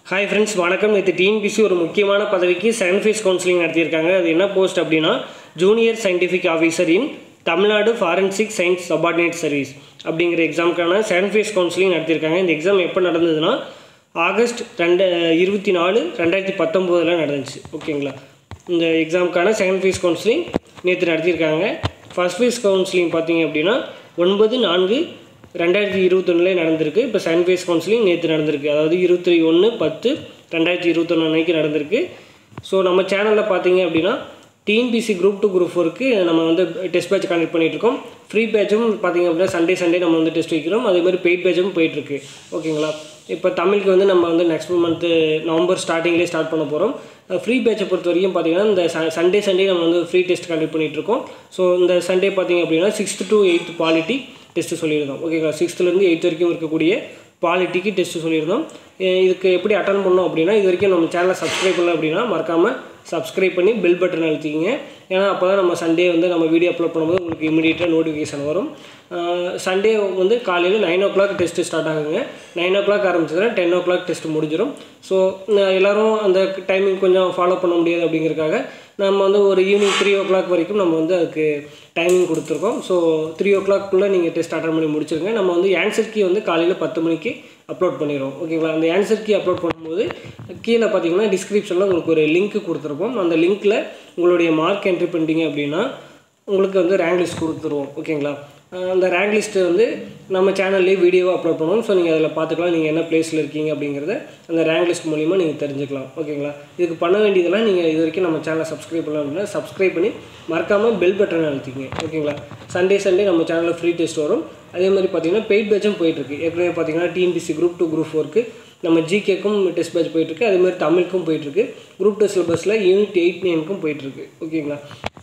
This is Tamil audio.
ஹாய் ஃப்ரெண்ட்ஸ் வணக்கம் நேற்று டிஎன்பிசி ஒரு முக்கியமான பதவிக்கு செகண்ட் ஃபேஸ் கவுன்சிலிங் நடத்தியிருக்காங்க அது என்ன போஸ்ட் அப்படின்னா junior scientific officer in Tamil Nadu forensic science subordinate service அப்படிங்கிற எக்ஸாமுக்கான செகண்ட் ஃபேஸ் கவுன்சிலிங் நடத்தியிருக்காங்க இந்த எக்ஸாம் எப்போ நடந்ததுன்னா ஆகஸ்ட் ரெண்டு இருபத்தி நாலு ரெண்டாயிரத்தி பத்தொம்போதில் நடந்துச்சு ஓகேங்களா இந்த எக்ஸாமுக்கான செகண்ட் ஃபேஸ் கவுன்சிலிங் நேற்று நடத்தியிருக்காங்க ஃபர்ஸ்ட் ஃபேஸ் கவுன்சிலிங் பார்த்தீங்க அப்படின்னா ஒன்பது நான்கு ரெண்டாயிரத்தி இருபத்தொன்னுலே நடந்திருக்கு இப்போ செகண்ட் ஃபேஸ் கவுன்சிலிங் நேற்று நடந்திருக்கு அதாவது இருபத்தி ஒன்று பத்து ரெண்டாயிரத்தி இருபத்தொன்று அன்னைக்கு நடந்திருக்கு ஸோ நம்ம சேனலில் பார்த்தீங்க அப்படின்னா டிஎன்பிசி குரூப் டூ குரூப் ஃபோருக்கு நம்ம வந்து டெஸ்ட் பேட்ச் கண்டக்ட் பண்ணிட்டு இருக்கோம் ஃப்ரீ பேட்சும் பார்த்தீங்க அப்படின்னா சண்டே சண்டே நம்ம வந்து டெஸ்ட் வைக்கிறோம் அதே மாதிரி பெய்ட் பேட்சும் போயிட்டுருக்கு ஓகேங்களா இப்போ தமிழுக்கு வந்து நம்ம வந்து நெக்ஸ்ட் மந்த்து நவம்பர் ஸ்டார்டிங்லேயே ஸ்டார்ட் பண்ண போகிறோம் ஃப்ரீ பேட்சை பொறுத்த வரைக்கும் பார்த்தீங்கன்னா இந்த சண்டே சண்டே நம்ம வந்து ஃப்ரீ டெஸ்ட் கண்டக்ட் பண்ணிட்டு இருக்கோம் ஸோ இந்த சண்டே பார்த்தீங்க அப்படின்னா sixth to eighth polity test சொல்லியிருந்தோம் ஓகேங்களா சிக்ஸ்த்துலேருந்து எயித் வரைக்கும் இருக்கக்கூடிய பாலிட்டிக்கு டெஸ்ட்டு சொல்லியிருந்தோம் எ- இதுக்கு எப்படி அட்டன் பண்ணோம் அப்படின்னா இது வரைக்கும் நம்ம சேனலை சப்ஸ்கிரைப் பண்ணல அப்படின்னா மறக்காமல் சப்ஸ்கிரைப் பண்ணி பெல் பட்டன் அழுத்திக்கிங்க ஏன்னா அப்போ தான் நம்ம சண்டே வந்து நம்ம வீடியோ அப்லோட் பண்ணும்போது உங்களுக்கு இமீடியட்டாக நோட்டிஃபிகேஷன் வரும் சண்டே வந்து காலையில் nine o'clock test start ஆகுங்க நைன் ஓ கிளாக் ஆரம்பிச்சதுன்னா டென் ஓ கிளாக் டெஸ்ட் முடிஞ்சிடும் ஸோ எல்லோரும் அந்த டைமிங் கொஞ்சம் ஃபாலோ பண்ண முடியாது அப்படிங்கிறதுக்காக நம்ம வந்து ஒரு ஈவினிங் த்ரீ ஓ கிளாக் வரைக்கும் நம்ம வந்து அதுக்கு டைமிங் கொடுத்துருக்கோம் ஸோ த்ரீ ஓ கிளாக்குள்ளே நீங்கள் டெஸ்ட் அட்டன் பண்ணி முடிச்சிருங்க நம்ம வந்து ஆன்சர் கீ வந்து காலையில் பத்து மணிக்கு அப்லோட் பண்ணிடுவோம் ஓகேங்களா அந்த ஆன்சர் கீ அப்லோட் பண்ணும்போது கீழே பார்த்தீங்கன்னா டிஸ்கிரிப்ஷனில் உங்களுக்கு ஒரு லிங்க் கொடுத்துருப்போம் அந்த லிங்க்கில் உங்களுடைய மார்க் என்ட்ரி பண்ணிட்டீங்க அப்படின்னா உங்களுக்கு வந்து ரேங்க் லிஸ்ட் கொடுத்துருவோம் ஓகேங்களா அஹ் அந்த ரேங்க் லிஸ்ட்டு வந்து நம்ம சேனல்லேயே வீடியோவாக அப்லோட் பண்ணுவோம் ஸோ நீங்கள் அதில் பார்த்துக்கலாம் நீங்கள் என்ன பிளேஸில் இருக்கீங்க அப்படிங்கிறத அந்த ரேங்க் லிஸ்ட் மூலிமா நீங்கள் தெரிஞ்சுக்கலாம் ஓகேங்களா இதுக்கு பண்ண வேண்டியதெல்லாம் நீங்கள் இது வரைக்கும் நம்ம சேனலை சப்ஸ்கிரைப் பண்ணலாம் அப்படின்னா சப்ஸ்கிரைப் பண்ணி மறக்காமல் பெல் பட்டன் அழுத்திங்க ஓகேங்களா சண்டே சண்டே நம்ம சேனலில் ஃப்ரீ டெஸ்ட் வரும் அதே மாதிரி பார்த்தீங்கன்னா பெய்ட் பேட்சும் போயிட்டுருக்கு ஏற்கனவே பார்த்தீங்கன்னா டிஎன்பிசி குரூப் டூ குரூப் ஃபோருக்கு நம்ம ஜிகேக்கும் டெஸ்ட் பேட்ச் போயிட்டுருக்கு அதே மாதிரி தமிழுக்கும் போயிட்டுருக்கு குரூப் டூ சிலபஸில் யூனிட் எயிட் நைனுக்கும் போயிட்டுருக்கு ஓகேங்களா